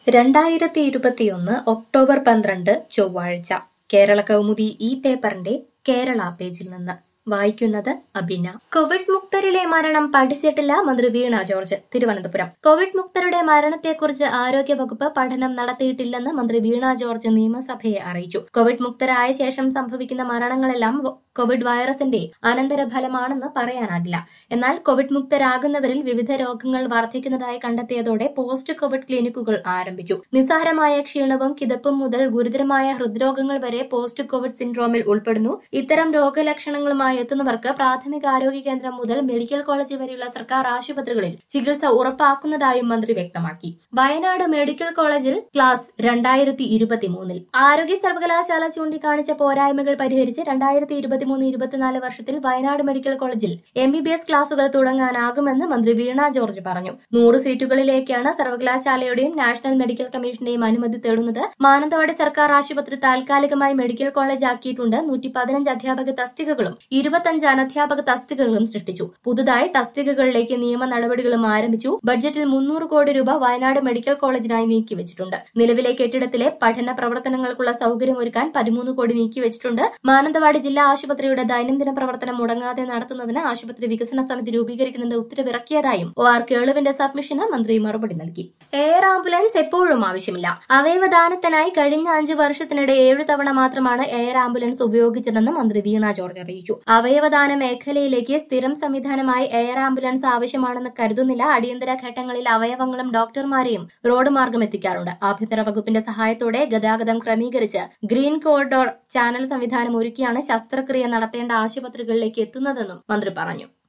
രണ്ടായിരത്തി ഇരുപത്തിയൊന്ന് ഒക്ടോബർ പന്ത്രണ്ട് ചൊവ്വാഴ്ച കേരള കൗമുദി ഈ പേപ്പറിന്റെ കേരള പേജിൽ നിന്ന് വായിക്കുന്നത് അബിന കോവിഡ് മുക്തരിലെ മരണം പഠിച്ചിട്ടില്ല മന്ത്രി വീണ ജോർജ് തിരുവനന്തപുരം കോവിഡ് മുക്തരുടെ മരണത്തെക്കുറിച്ച് ആരോഗ്യവകുപ്പ് പഠനം നടത്തിയിട്ടില്ലെന്ന് മന്ത്രി വീണ ജോർജ് നിയമസഭയെ അറിയിച്ചു കോവിഡ് മുക്തരായ ശേഷം സംഭവിക്കുന്ന മരണങ്ങളെല്ലാം വ- കോവിഡ് വൈറസിന്റെ അനന്തരഫലമാണെന്ന് പറയാനാകില്ല എന്നാൽ കോവിഡ് മുക്തരാകുന്നവരിൽ വിവിധ രോഗങ്ങൾ വർദ്ധിക്കുന്നതായി കണ്ടെത്തിയതോടെ പോസ്റ്റ് കോവിഡ് ക്ലിനിക്കുകൾ ആരംഭിച്ചു നിസ്സാരമായ ക്ഷീണവും കിതപ്പും മുതൽ ഗുരുതരമായ ഹൃദ്രോഗങ്ങൾ വരെ പോസ്റ്റ് കോവിഡ് സിൻഡ്രോമിൽ ഉൾപ്പെടുന്നു ഇത്തരം രോഗലക്ഷണങ്ങളുമായി എത്തുന്നവർക്ക് പ്രാഥമിക ആരോഗ്യ കേന്ദ്രം മുതൽ മെഡിക്കൽ കോളേജ് വരെയുള്ള സർക്കാർ ആശുപത്രികളിൽ ചികിത്സ ഉറപ്പാക്കുന്നതായും മന്ത്രി വ്യക്തമാക്കി വയനാട് മെഡിക്കൽ കോളേജിൽ ക്ലാസ് രണ്ടായിരത്തി ഇരുപത്തിമൂന്നിൽ ആരോഗ്യ സർവകലാശാല ചൂണ്ടിക്കാണിച്ച പോരായ്മകൾ പരിഹരിച്ച് രണ്ടായിരത്തി ഇരുപത്തിമൂന്ന് ഇരുപത്തിനാല് വർഷത്തിൽ വയനാട് മെഡിക്കൽ കോളേജിൽ എം ബി ബി എസ് ക്ലാസുകൾ തുടങ്ങാനാകുമെന്ന് മന്ത്രി വീണ ജോർജ് പറഞ്ഞു നൂറ് സീറ്റുകളിലേക്കാണ് സർവകലാശാലയുടെയും നാഷണൽ മെഡിക്കൽ കമ്മീഷന്റെയും അനുമതി തേടുന്നത് മാനന്തവാടി സർക്കാർ ആശുപത്രി താൽക്കാലികമായി മെഡിക്കൽ കോളേജ് ആക്കിയിട്ടുണ്ട് നൂറ്റി പതിനഞ്ച് അധ്യാപക തസ്തികകളും ഇരുപത്തഞ്ച് അനധ്യാപക തസ്തികകളും സൃഷ്ടിച്ചു പുതുതായി തസ്തികകളിലേക്ക് നിയമ നടപടികളും ആരംഭിച്ചു ബഡ്ജറ്റിൽ മുന്നൂറ് കോടി രൂപ വയനാട് മെഡിക്കൽ കോളേജിനായി നീക്കിവച്ചിട്ടുണ്ട് നിലവിലെ കെട്ടിടത്തിലെ പഠന പ്രവർത്തനങ്ങൾക്കുള്ള സൗകര്യമൊരുക്കാൻ പതിമൂന്ന് കോടി നീക്കിവച്ചിട്ടുണ്ട് മാനന്തവാടി ജില്ലാ ആശുപത്രിയുടെ ദൈനംദിന പ്രവർത്തനം മുടങ്ങാതെ നടത്തുന്നതിന് ആശുപത്രി വികസന സമിതി രൂപീകരിക്കുന്നതിന്റെ ഉത്തരവിറക്കിയതായും ഒ ആർ കേളുവിന്റെ സബ്മിഷന് മന്ത്രി മറുപടി നൽകി എയർ ആംബുലൻസ് എപ്പോഴും ആവശ്യമില്ല അവയവദാനത്തിനായി കഴിഞ്ഞ അഞ്ചു വർഷത്തിനിടെ ഏഴു തവണ മാത്രമാണ് എയർ ആംബുലൻസ് ഉപയോഗിച്ചതെന്ന് മന്ത്രി വീണ ജോർജ് അറിയിച്ചു അവയവദാന മേഖലയിലേക്ക് സ്ഥിരം സംവിധാനമായി എയർ ആംബുലൻസ് ആവശ്യമാണെന്ന് കരുതുന്നില്ല അടിയന്തര ഘട്ടങ്ങളിൽ അവയവങ്ങളും ഡോക്ടർമാരെയും റോഡ് മാർഗം എത്തിക്കാറുണ്ട് ആഭ്യന്തര വകുപ്പിന്റെ സഹായത്തോടെ ഗതാഗതം ക്രമീകരിച്ച് ഗ്രീൻ കോറിഡോർ ചാനൽ സംവിധാനം ഒരുക്കിയാണ് ശസ്ത്രക്രിയ നടത്തേണ്ട ആശുപത്രികളിലേക്ക് എത്തുന്നതെന്നും മന്ത്രി പറഞ്ഞു